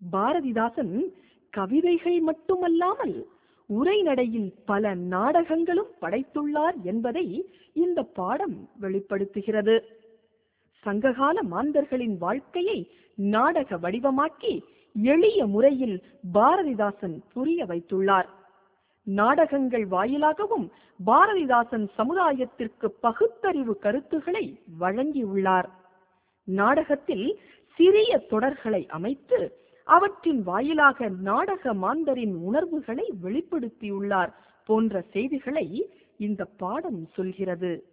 பாரதிதாசன் கவிதைகள் மட்டுமல்லாமல் உரைநடையில் பல நாடகங்களும் படைத்துள்ளார் என்பதை இந்த பாடம் வெளிப்படுத்துகிறது சங்ககால மாந்தர்களின் வாழ்க்கையை நாடக வடிவமாக்கி எளிய முறையில் பாரதிதாசன் புரிய வைத்துள்ளார் நாடகங்கள் வாயிலாகவும் பாரதிதாசன் சமுதாயத்திற்கு பகுத்தறிவு கருத்துக்களை வழங்கியுள்ளார் நாடகத்தில் சிறிய தொடர்களை அமைத்து அவற்றின் வாயிலாக நாடக மாந்தரின் உணர்வுகளை வெளிப்படுத்தியுள்ளார் போன்ற செய்திகளை இந்த பாடம் சொல்கிறது